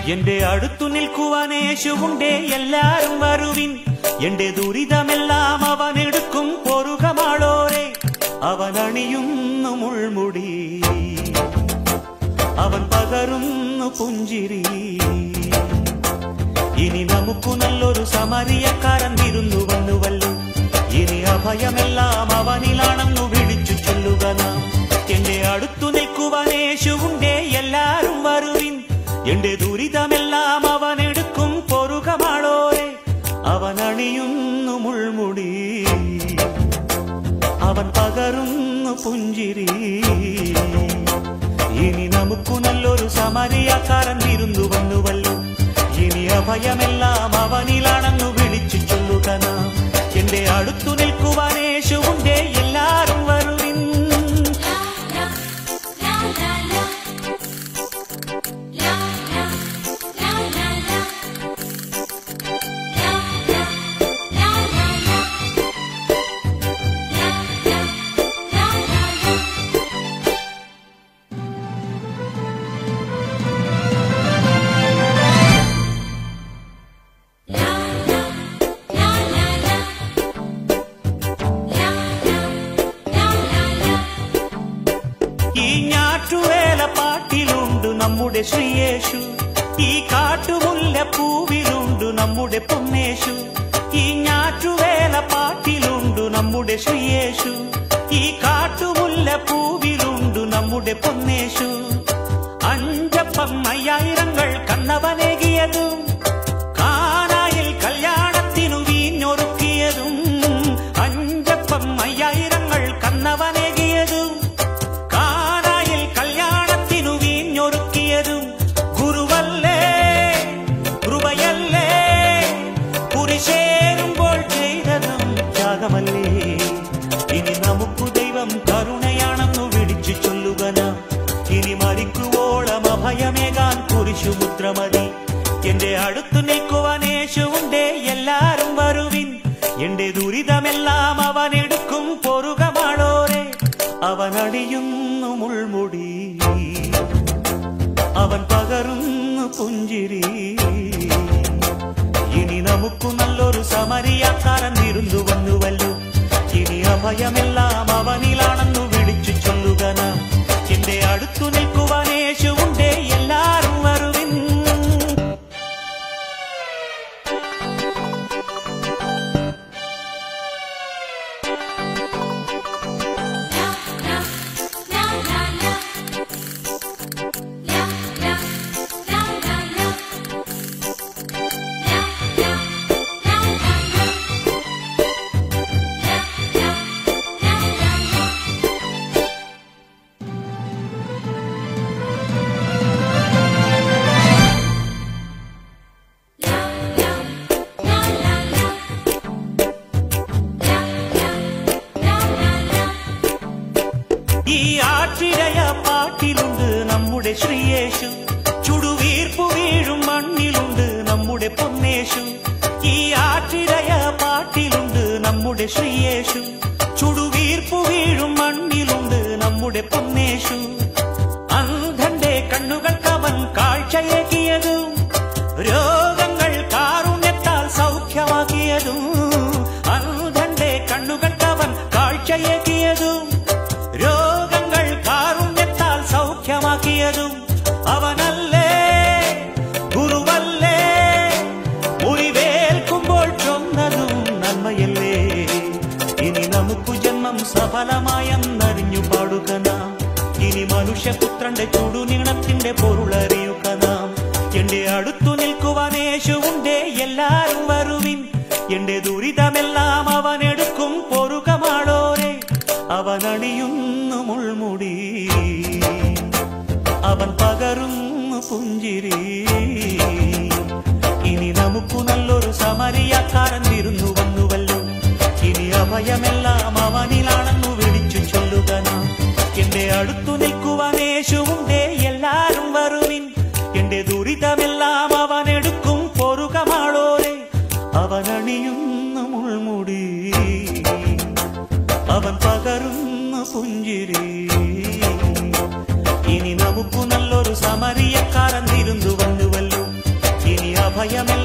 എന്റെ അടുത്തു നിൽക്കുവാൻ യേശുവുണ്ടേ എല്ലാരും വരുവിൻ എന്റെ ദുരിതമെല്ലാം അവൻ എടുക്കും പൊറുകമാളോരെ അവൻ അണിയുന്നു മുൾമുടി അവൻ പകരുന്നു പുഞ്ചിരി ഇനി നമുക്കു നല്ലൊരു സമരിയക്കാരൻ വിരുന്നു വന്നുവല്ലോ ഇനി അഭയമെല്ലാം അവനിലാണെന്നു വിളിച്ചു ചൊല്ലുക നാം എന്റെ അടുത്തു നിൽക്കുവാൻ യേശുവുണ്ടേ എല്ലാരും വരുവിൻ എന്റെ ദുരിതമെല്ലാം അവൻ എടുക്കും പൊറുകമാളോരെ അവൻ അണിയുന്നു മുൾമുടി അവൻ പകരുന്നു പുഞ്ചിരി ഇനി നമുക്കു നല്ലൊരു സമരിയാക്കാരൻ വിരുന്നു വന്നുവല്ലോ ഇനി അഭയമെല്ലാം അവനിലാണെന്നു വിളിച്ചു ചൊല്ലുക നാം എന്റെ അടുത്തു നിൽക്കുവാൻ യേശുവുണ്ടേ എല്ലാരും വരുവിൻ ഈ ഞാറ്റുവേല പാട്ടിലുണ്ട് നമ്മുടെ ശ്രീയേശു ഈ കാട്ടുമുല്ല പൂവിലുണ്ട് നമ്മുടെ പൊന്നേശു ഈ ഞാറ്റുവേല പാട്ടിലുണ്ട് നമ്മുടെ ശ്രീയേശു ഈ കാട്ടുമുല്ല പൂവിലുണ്ട് നമ്മുടെ പൊന്നേശു അഞ്ചപ്പം അയ്യായിരങ്ങൾ കണ്ണവനേകിയതും കാനായിൽ കല്യാണത്തിനു വീഞ്ഞൊരുക്കിയതും അഞ്ചപ്പം അയ്യായിരങ്ങൾ കണ്ണവനേകിയതും കാനായിൽ കല്യാണത്തിനു വീഞ്ഞൊരുക്കിയതും ഗുരുവല്ലേ കൃപയല്ലേ കുരിശേരുമ്പോൾ ചെയ്തതും ത്യാഗമല്ലേ ഇനി നമുക്കു ദൈവം കരുണയാണെന്നു വിളിച്ചു ചൊല്ലുക നാം ഇനി മരിക്കുവോളം അഭയമേകാൻ കുരിശുമുദ്രമതി എന്റെ അടുത്തു നിൽക്കുവാൻ യേശുണ്ടേ എല്ലാരും വരുവിൻ എന്റെ ദുരിതമെല്ലാം അവൻ എടുക്കും പൊറുകമാളോരെ അവൻ അടിയുന്നു മുൾമുടി അവൻ പകരുന്നു പുഞ്ചിരി ഇനി നമുക്കു നല്ലൊരു സമരിയാക്കാരൻ വിരുന്നു വന്നുവല്ലോ ഇനി അഭയമെല്ലാം അവനിലാണെന്നു വിളിച്ചു ചൊല്ലുക നാം എന്റെ അടുത്തു നിൽക്കുവാൻ യേശുണ്ടേ എല്ലാരും വരുവിൻ ഈ ആട്ടിടയ പാട്ടിലുണ്ട് നമ്മുടെ ശ്രീയേശു ചുടുവീർപ്പു വീഴും മണ്ണിലുണ്ട് നമ്മുടെ പൊന്നേശു ഈ ആട്ടിടയ പാട്ടിലുണ്ട് നമ്മുടെ ശ്രീയേശു ചുടുവീർപ്പു വീഴും മണ്ണിലുണ്ട് നമ്മുടെ പൊന്നേശു അന്ധന്റെ കണ്ണുകൾക്കവൻ കാഴ്ചയേകിയതും രോഗങ്ങൾ കാറുണ്യത്താൽ സൗഖ്യമാക്കിയതും അന്ധന്റെ കണ്ണുകൾക്കവൻ കാഴ്ചയേകിയതും രോഗങ്ങൾ കാരുണ്യത്താൽ സൗഖ്യമാക്കിയതും അവനല്ലേ ഗുരുവല്ലേ മുറിവേൽക്കുമ്പോൾ ചൊന്നതും നന്മയല്ലേ ഇനി നമുക്കു ജന്മം സഫലമായെന്നറിഞ്ഞു പാടുക നാം ഇനി മനുഷ്യപുത്രന്റെ ചുടുനീളത്തിന്റെ പൊരുളറിയുക നാം എന്റെ അടുത്തു നിൽക്കുവാൻ യേശുണ്ടേ എല്ലാരും വരുവിൻ എന്റെ ദുരിതമെല്ലാം അവൻ എടുക്കും പൊറുകമാളോരെ അവൻ അണിയുന്നു മുൾമുടി അവൻ പകരുന്നു പുഞ്ചിരി ഇനി നമുക്കു നല്ലൊരു സമരിയാക്കാരൻ വിരുന്നു വന്നുവല്ലോ ഇനി അഭയമെല്ലാം അവനിലാണെന്നു വിളിച്ചു ചൊല്ലുക നാം എന്റെ അടുത്തു നിൽക്കുവാൻ യേശുണ്ടേ എല്ലാരും വരുവിൻ എന്റെ ദുരിതമെല്ലാം അവൻ എടുക്കും പൊറുകമാളോരെ അവൻ അണിയുന്നു മുൾമുടി അവൻ പകരുന്നു പുഞ്ചിരി ഇനി നമുക്കു നല്ലൊരു സമരിയക്കാരൻ തിരുന്നു വന്നുവല്ലോ അഭയമെല്ലാം